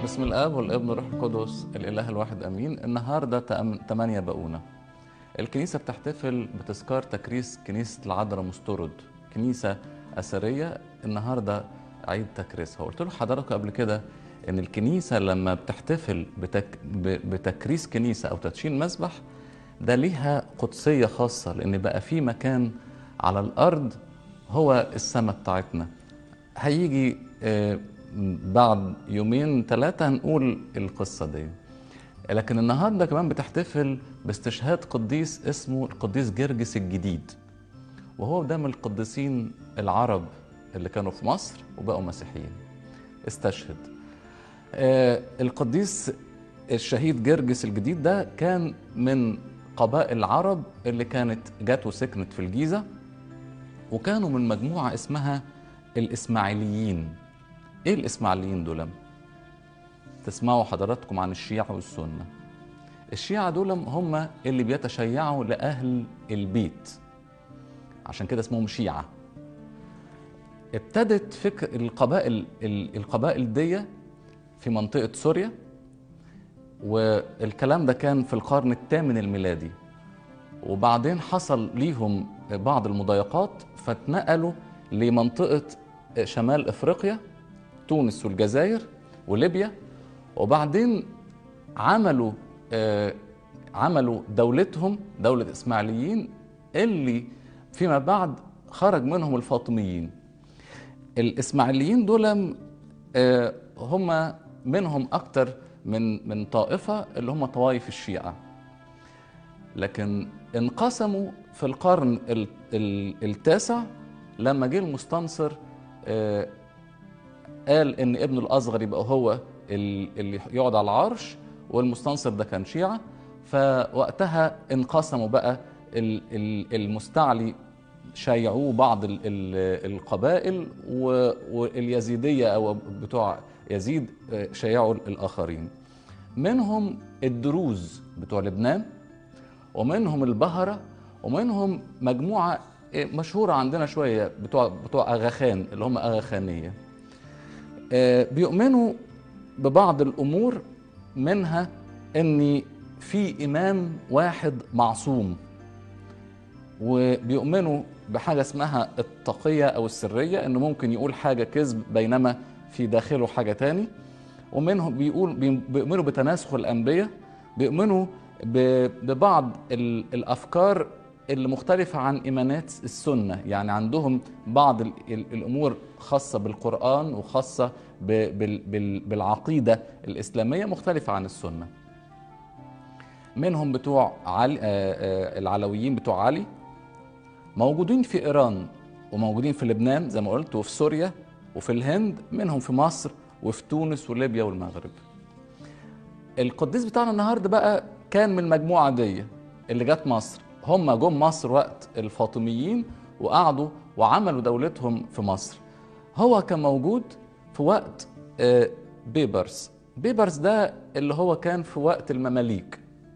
بسم الاب والابن والروح القدس الاله الواحد امين النهارده تأم- 8 بقونه الكنيسه بتحتفل بتذكار تكريس كنيسه العذراء مسترد كنيسه اثريه النهارده عيد تكريسها قلت له حضراتكم قبل كده ان الكنيسه لما بتحتفل بتك... ب- بتكريس كنيسه او تدشين مسبح ده ليها قدسيه خاصه لان بقى في مكان على الارض هو السماء بتاعتنا هيجي آه، بعد يومين ثلاثة هنقول القصة دي لكن النهاردة كمان بتحتفل باستشهاد قديس اسمه القديس جرجس الجديد وهو ده من القديسين العرب اللي كانوا في مصر وبقوا مسيحيين استشهد آه، القديس الشهيد جرجس الجديد ده كان من قبائل العرب اللي كانت جات وسكنت في الجيزة وكانوا من مجموعة اسمها الإسماعيليين إيه الإسماعيليين دول؟ تسمعوا حضراتكم عن الشيعة والسنة الشيعة دول هم اللي بيتشيعوا لأهل البيت عشان كده اسمهم شيعة ابتدت فكر القبائل ال- القبائل دي في منطقة سوريا والكلام ده كان في القرن الثامن الميلادي وبعدين حصل ليهم بعض المضايقات فاتنقلوا لمنطقة شمال افريقيا تونس والجزائر وليبيا وبعدين عملوا آه، عملوا دولتهم دولة إسماعيليين اللي فيما بعد خرج منهم الفاطميين الإسماعيليين دول آه، هم منهم أكتر من من طائفة اللي هم طوائف الشيعة لكن انقسموا في القرن ال- ال- التاسع لما جه المستنصر آه، قال ان ابنه الاصغر يبقى هو ال- اللي يقعد على العرش والمستنصر ده كان شيعه فوقتها انقسموا بقى ال- ال- المستعلي شيعوه بعض ال- ال- القبائل و- واليزيديه او بتوع يزيد آه، شيعوا الاخرين منهم الدروز بتوع لبنان ومنهم البهرة ومنهم مجموعة مشهورة عندنا شوية بتوع بتوع أغاخان اللي هم أغاخانية آه، بيؤمنوا ببعض الأمور منها إن في إمام واحد معصوم وبيؤمنوا بحاجة اسمها التقية أو السرية إنه ممكن يقول حاجة كذب بينما في داخله حاجة تاني ومنهم بيقول بيؤمنوا بتناسخ الأنبياء بيؤمنوا ب- ببعض ال- الأفكار اللي مختلفة عن إيمانات السنة يعني عندهم بعض ال- ال- الأمور خاصة بالقرآن وخاصة ب- بال- بال- بالعقيدة الإسلامية مختلفة عن السنة منهم بتوع علي آه، آه، العلويين بتوع علي موجودين في إيران وموجودين في لبنان زي ما قلت وفي سوريا وفي الهند منهم في مصر وفي تونس وليبيا والمغرب القديس بتاعنا النهارده بقى كان من المجموعه دي اللي جت مصر هم جم مصر وقت الفاطميين وقعدوا وعملوا دولتهم في مصر هو كان موجود في وقت آه، بيبرس بيبرس ده اللي هو كان في وقت المماليك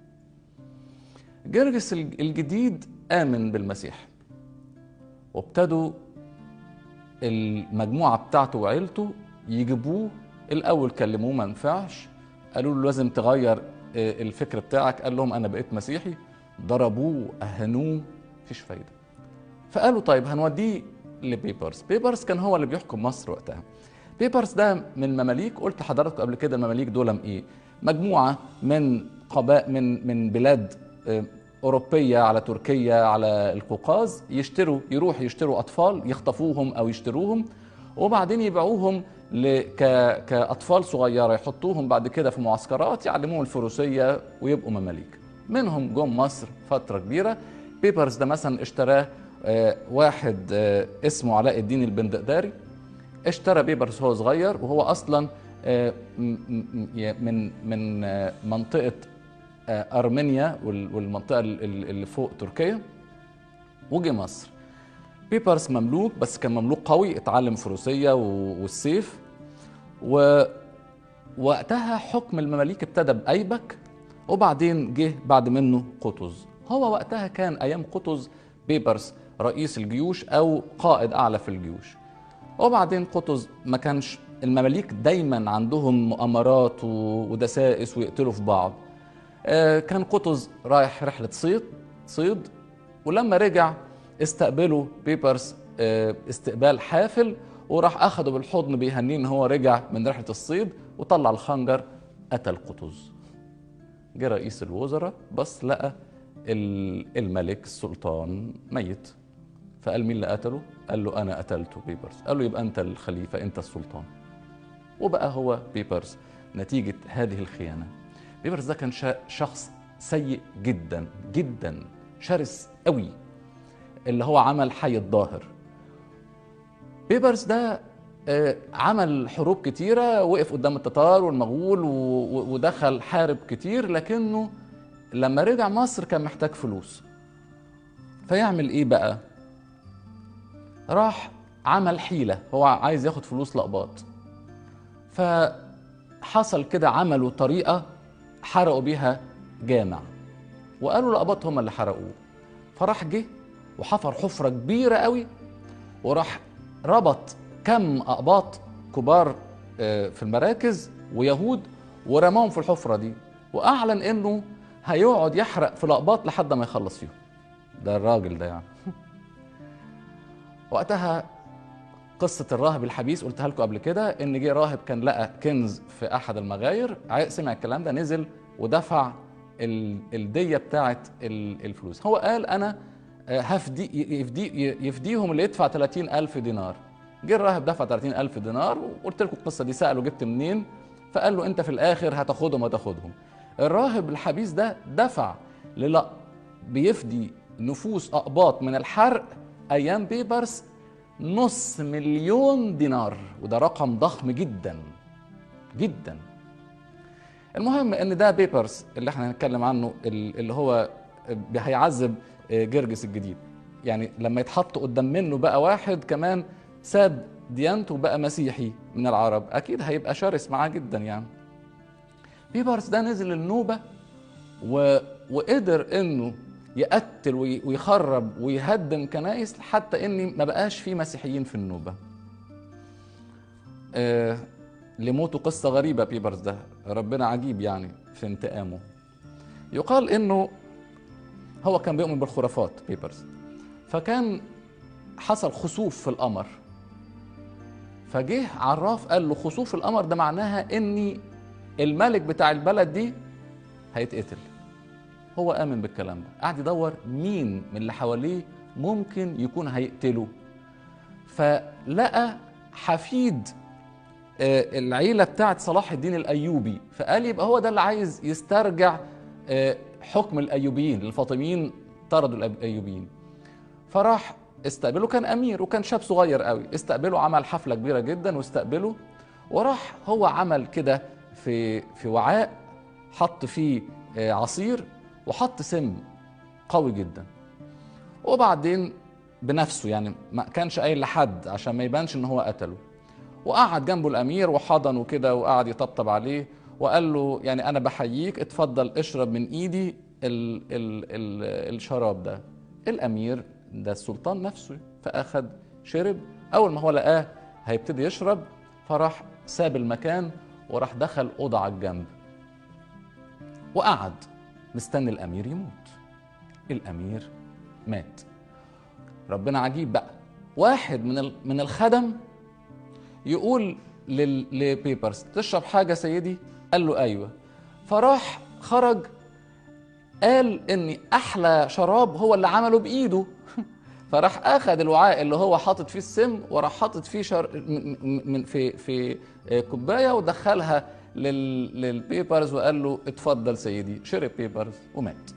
جرجس الج- الجديد آمن بالمسيح وابتدوا المجموعة بتاعته وعيلته يجيبوه الأول كلموه ما نفعش قالوا له لازم تغير آه، الفكر بتاعك قال لهم أنا بقيت مسيحي ضربوه أهنوه مفيش فايدة فقالوا طيب هنوديه لبيبرس بيبرس كان هو اللي بيحكم مصر وقتها بيبرس ده من المماليك قلت لحضراتكم قبل كده المماليك دول ايه مجموعه من قبائل من من بلاد آه، اوروبيه على تركيا على القوقاز يشتروا يروح يشتروا اطفال يخطفوهم او يشتروهم وبعدين يبيعوهم ل... ك... كاطفال صغيره يحطوهم بعد كده في معسكرات يعلموهم الفروسيه ويبقوا مماليك منهم جم مصر فتره كبيره بيبرس ده مثلا اشتراه آه، واحد آه، اسمه علاء الدين البندقداري اشترى بيبرس وهو صغير وهو اصلا آه، م- م- م- من من آه، منطقه آه، ارمينيا وال- والمنطقه ال- ال- اللي فوق تركيا وجه مصر بيبرس مملوك بس كان مملوك قوي اتعلم فروسيه و- والسيف ووقتها حكم المماليك ابتدى بايبك وبعدين جه بعد منه قطز هو وقتها كان ايام قطز بيبرس رئيس الجيوش او قائد اعلى في الجيوش وبعدين قطز ما كانش المماليك دايما عندهم مؤامرات و- ودسائس ويقتلوا في بعض آه، كان قطز رايح رحلة صيد صيد ولما رجع استقبله بيبرس آه، استقبال حافل وراح اخده بالحضن بيهنيه ان هو رجع من رحلة الصيد وطلع الخنجر قتل قطز جه رئيس الوزراء بس لقى ال- الملك السلطان ميت فقال مين اللي قتله؟ قال له انا قتلته بيبرس قال له يبقى انت الخليفه انت السلطان وبقى هو بيبرس نتيجه هذه الخيانه بيبرس ده كان شا- شخص سيء جدا جدا شرس قوي اللي هو عمل حي الظاهر بيبرس ده آه، عمل حروب كتيرة وقف قدام التتار والمغول و- و- ودخل حارب كتير لكنه لما رجع مصر كان محتاج فلوس فيعمل ايه بقى راح عمل حيلة هو عايز ياخد فلوس لقباط فحصل كده عملوا طريقة حرقوا بيها جامع وقالوا لقباط هم اللي حرقوه فراح جه وحفر حفرة كبيرة قوي وراح ربط كم أقباط كبار آه، في المراكز ويهود ورماهم في الحفرة دي وأعلن إنه هيقعد يحرق في الأقباط لحد ما يخلص فيهم ده الراجل ده يعني وقتها قصة الراهب الحبيس قلتها لكم قبل كده إن جه راهب كان لقى كنز في أحد المغاير عا- سمع الكلام ده نزل ودفع ال- الدية بتاعت ال- الفلوس هو قال أنا آه، هفدي يفدي يفديهم اللي يدفع 30 ألف دينار جه الراهب دفع 30 ألف دينار وقلت لكم القصة دي سأله جبت منين فقال له أنت في الآخر هتاخدهم هتاخدهم الراهب الحبيس ده دفع للا بيفدي نفوس أقباط من الحرق أيام بيبرس نص مليون دينار وده رقم ضخم جدا جدا المهم ان ده بيبرس اللي احنا هنتكلم عنه ال- اللي هو هيعذب جرجس الجديد يعني لما يتحط قدام منه بقى واحد كمان ساب ديانته وبقى مسيحي من العرب اكيد هيبقى شرس معاه جدا يعني بيبرس ده نزل النوبه و... وقدر انه يقتل وي- ويخرب ويهدم كنائس حتى ان ما بقاش في مسيحيين في النوبه آه لموته قصه غريبه بيبرس ده ربنا عجيب يعني في انتقامه يقال انه هو كان بيؤمن بالخرافات بيبرس فكان حصل خسوف في القمر فجه عراف قال له خسوف القمر ده معناها ان الملك بتاع البلد دي هيتقتل هو آمن بالكلام ده قعد يدور مين من اللي حواليه ممكن يكون هيقتله فلقى حفيد آه، العيلة بتاعت صلاح الدين الأيوبي فقال يبقى هو ده اللي عايز يسترجع آه، حكم الأيوبيين الفاطميين طردوا الأيوبيين فراح استقبله كان أمير وكان شاب صغير قوي استقبله عمل حفلة كبيرة جدا واستقبله وراح هو عمل كده في في وعاء حط فيه آه، عصير وحط سم قوي جدا وبعدين بنفسه يعني ما كانش قايل لحد عشان ما يبانش ان هو قتله وقعد جنبه الامير وحضنه كده وقعد يطبطب عليه وقال له يعني انا بحييك اتفضل اشرب من ايدي ال ال ال الشراب ده الامير ده السلطان نفسه فاخد شرب اول ما هو لقاه هيبتدي يشرب فراح ساب المكان وراح دخل اوضه على الجنب وقعد مستني الامير يموت الامير مات ربنا عجيب بقى واحد من ال- من الخدم يقول لل- لبيبرز تشرب حاجه سيدي قال له ايوه فراح خرج قال ان احلى شراب هو اللي عمله بايده فراح اخذ الوعاء اللي هو حاطط فيه السم وراح حاطط فيه شر... من من- في في آه، كوبايه ودخلها لل... للبيبرز وقال له اتفضل سيدي شرب بيبرز ومات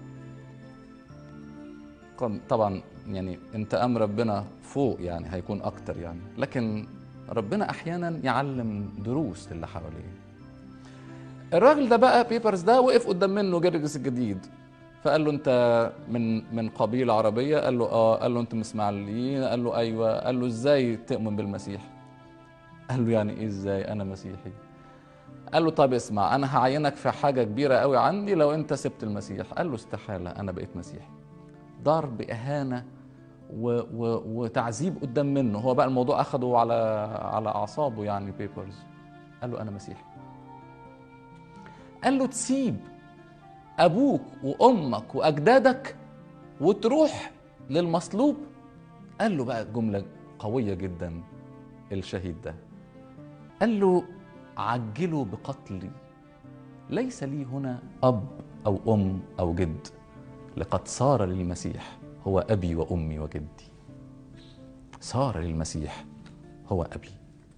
قم- طبعا يعني انتقام ربنا فوق يعني هيكون اكتر يعني لكن ربنا احيانا يعلم دروس للي حواليه الراجل ده بقى بيبرز ده وقف قدام منه جرجس الجديد فقال له انت من من قبيله عربيه قال له اه قال له انت من اسماعيليين قال له ايوه قال له ازاي تؤمن بالمسيح قال له يعني ايه ازاي انا مسيحي قال له طب اسمع انا هعينك في حاجه كبيره قوي عندي لو انت سبت المسيح قال له استحاله انا بقيت مسيحي ضرب اهانه و و وتعذيب قدام منه هو بقى الموضوع اخده على على اعصابه يعني بيبرز قال له انا مسيحي قال له تسيب ابوك وامك واجدادك وتروح للمصلوب قال له بقى جمله قويه جدا الشهيد ده قال له عجلوا بقتلي ليس لي هنا اب او ام او جد لقد صار للمسيح هو ابي وامي وجدي صار للمسيح هو ابي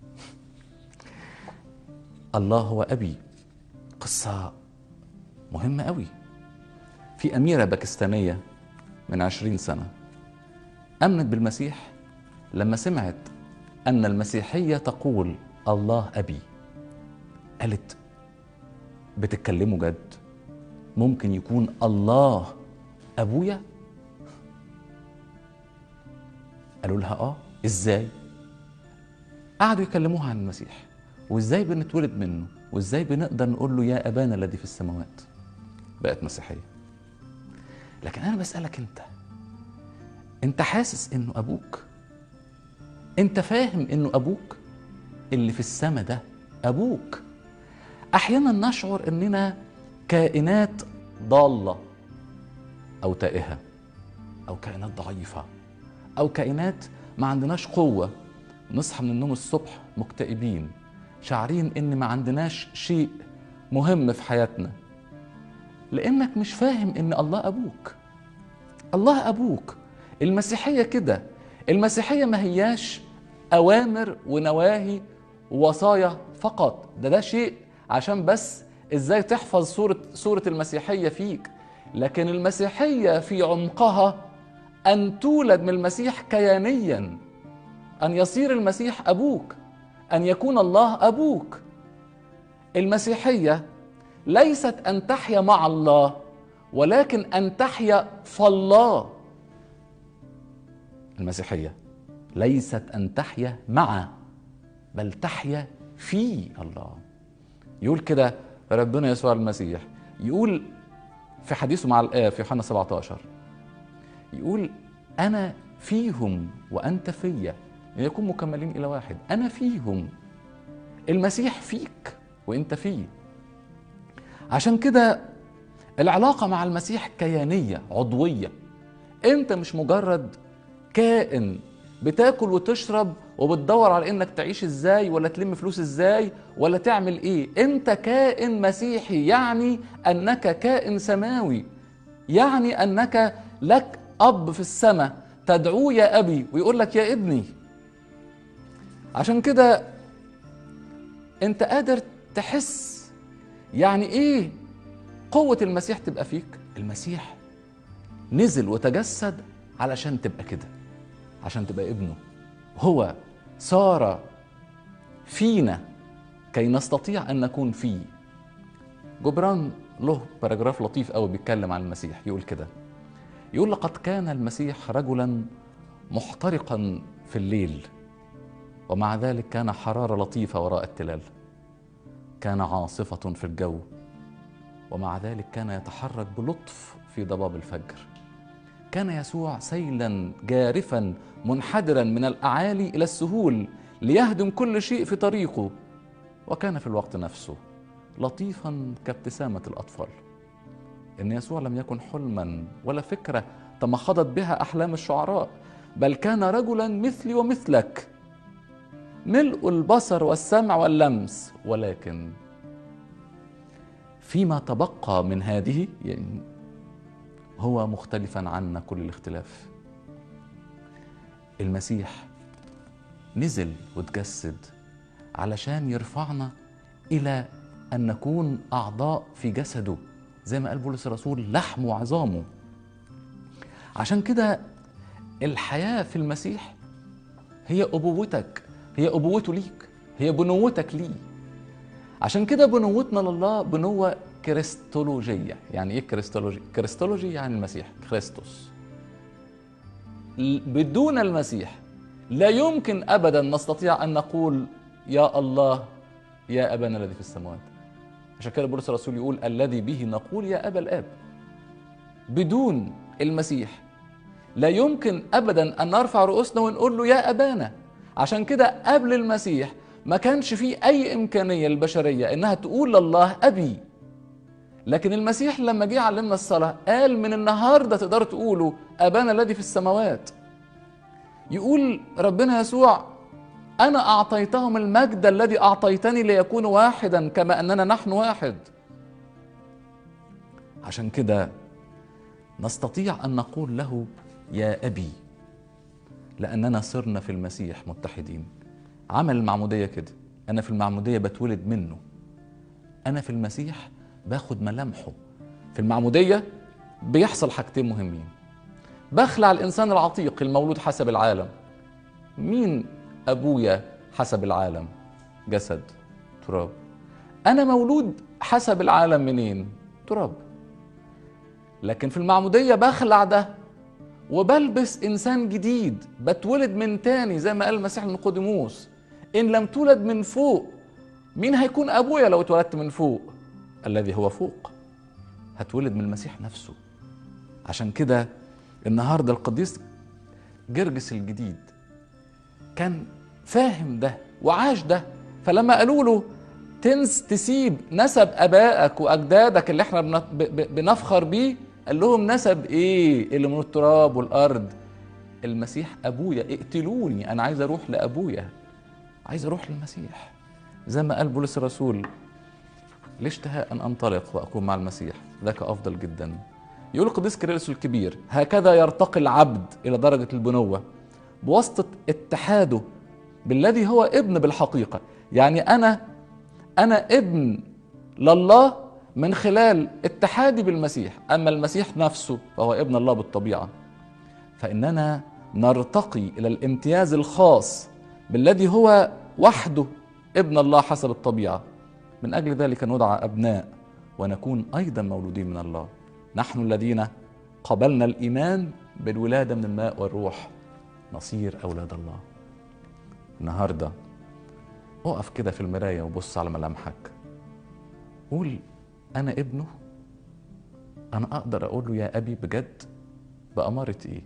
الله هو ابي قصه مهمه قوي في اميره باكستانيه من عشرين سنه امنت بالمسيح لما سمعت ان المسيحيه تقول الله ابي قالت بتتكلموا جد ممكن يكون الله ابويا قالوا لها اه ازاي قعدوا يكلموها عن المسيح وازاي بنتولد منه وازاي بنقدر نقول له يا ابانا الذي في السماوات بقت مسيحيه لكن انا بسالك انت انت حاسس انه ابوك انت فاهم انه ابوك اللي في السماء ده ابوك احيانا نشعر اننا كائنات ضاله او تائهه او كائنات ضعيفه او كائنات ما عندناش قوه نصحى من النوم الصبح مكتئبين شعرين ان ما عندناش شيء مهم في حياتنا لانك مش فاهم ان الله ابوك الله ابوك المسيحيه كده المسيحيه ما هياش اوامر ونواهي ووصايا فقط ده ده شيء عشان بس ازاي تحفظ صوره صوره المسيحيه فيك لكن المسيحيه في عمقها ان تولد من المسيح كيانيا ان يصير المسيح ابوك ان يكون الله ابوك المسيحيه ليست ان تحيا مع الله ولكن ان تحيا فالله المسيحيه ليست ان تحيا مع بل تحيا في الله يقول كده ربنا يسوع المسيح يقول في حديثه مع الآب في يوحنا 17 يقول أنا فيهم وأنت فيا ليكون مكملين إلى واحد أنا فيهم المسيح فيك وأنت فيه عشان كده العلاقة مع المسيح كيانية عضوية أنت مش مجرد كائن بتاكل وتشرب وبتدور على انك تعيش ازاي ولا تلم فلوس ازاي ولا تعمل ايه انت كائن مسيحي يعني انك كائن سماوي يعني انك لك اب في السماء تدعوه يا ابي ويقول لك يا ابني عشان كده انت قادر تحس يعني ايه قوة المسيح تبقى فيك المسيح نزل وتجسد علشان تبقى كده عشان تبقى ابنه هو صار فينا كي نستطيع ان نكون فيه جبران له باراجراف لطيف قوي بيتكلم عن المسيح يقول كده يقول لقد كان المسيح رجلا محترقا في الليل ومع ذلك كان حراره لطيفه وراء التلال كان عاصفه في الجو ومع ذلك كان يتحرك بلطف في ضباب الفجر كان يسوع سيلا جارفا منحدرا من الاعالي الى السهول ليهدم كل شيء في طريقه وكان في الوقت نفسه لطيفا كابتسامه الاطفال ان يسوع لم يكن حلما ولا فكره تمخضت بها احلام الشعراء بل كان رجلا مثلي ومثلك ملء البصر والسمع واللمس ولكن فيما تبقى من هذه يعني هو مختلفا عنا كل الاختلاف المسيح نزل وتجسد علشان يرفعنا الى ان نكون اعضاء في جسده زي ما قال بولس الرسول لحم وعظامه عشان كده الحياه في المسيح هي ابوتك هي ابوته ليك هي بنوتك ليه عشان كده بنوتنا لله بنوه كريستولوجية يعني ايه كريستولوجي كريستولوجي يعني المسيح كريستوس بدون المسيح لا يمكن ابدا نستطيع ان نقول يا الله يا ابانا الذي في السماوات عشان كده بولس الرسول يقول الذي به نقول يا ابا الاب بدون المسيح لا يمكن ابدا ان نرفع رؤوسنا ونقول له يا ابانا عشان كده قبل المسيح ما كانش فيه اي امكانيه للبشريه انها تقول لله ابي لكن المسيح لما جه علمنا الصلاه قال من النهارده تقدروا تقولوا ابانا الذي في السماوات يقول ربنا يسوع انا اعطيتهم المجد الذي اعطيتني ليكونوا واحدا كما اننا نحن واحد عشان كده نستطيع ان نقول له يا ابي لاننا صرنا في المسيح متحدين عمل المعموديه كده انا في المعموديه بتولد منه انا في المسيح باخد ملامحه في المعموديه بيحصل حاجتين مهمين بخلع الانسان العتيق المولود حسب العالم مين ابويا حسب العالم جسد تراب انا مولود حسب العالم منين تراب لكن في المعموديه بخلع ده وبلبس انسان جديد بتولد من تاني زي ما قال المسيح لنيقوديموس ان لم تولد من فوق مين هيكون ابويا لو اتولدت من فوق الذي هو فوق هتولد من المسيح نفسه عشان كده النهارده القديس جرجس الجديد كان فاهم ده وعاش ده فلما قالوا له تنس تسيب نسب ابائك واجدادك اللي احنا بنفخر بيه قال لهم نسب ايه اللي من التراب والارض المسيح ابويا اقتلوني انا عايز اروح لابويا عايز اروح للمسيح زي ما قال بولس الرسول الاشتهاء ان انطلق واكون مع المسيح ذاك افضل جدا يقول القديس كيرلس الكبير هكذا يرتقي العبد الى درجه البنوه بواسطه اتحاده بالذي هو ابن بالحقيقه يعني انا انا ابن لله من خلال اتحادي بالمسيح اما المسيح نفسه فهو ابن الله بالطبيعه فاننا نرتقي الى الامتياز الخاص بالذي هو وحده ابن الله حسب الطبيعه من اجل ذلك ندعى ابناء ونكون ايضا مولودين من الله نحن الذين قبلنا الايمان بالولاده من الماء والروح نصير اولاد الله النهارده اقف كده في المرايه وبص على ملامحك قول انا ابنه انا اقدر اقول له يا ابي بجد باماره ايه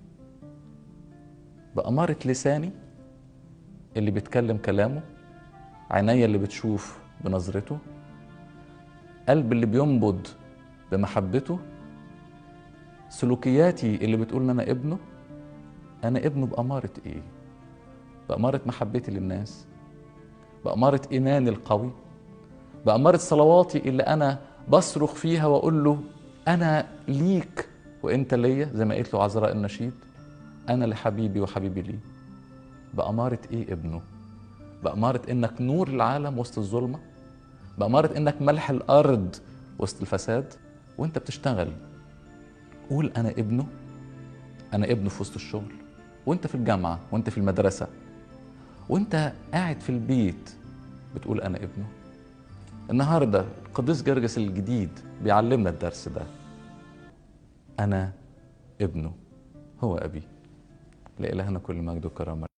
باماره لساني اللي بيتكلم كلامه عينيا اللي بتشوف بنظرته قلب اللي بينبض بمحبته سلوكياتي اللي بتقول ان انا ابنه انا ابنه باماره ايه باماره محبتي للناس باماره ايماني القوي باماره صلواتي اللي انا بصرخ فيها واقول له انا ليك وانت ليا زي ما قلت له عذراء النشيد انا لحبيبي وحبيبي لي باماره ايه ابنه باماره انك نور العالم وسط الظلمه باماره انك ملح الارض وسط الفساد وانت بتشتغل قول انا ابنه انا ابنه في وسط الشغل وانت في الجامعه وانت في المدرسه وانت قاعد في البيت بتقول انا ابنه النهارده القديس جرجس الجديد بيعلمنا الدرس ده انا ابنه هو ابي لإلهنا كل مجد وكرامه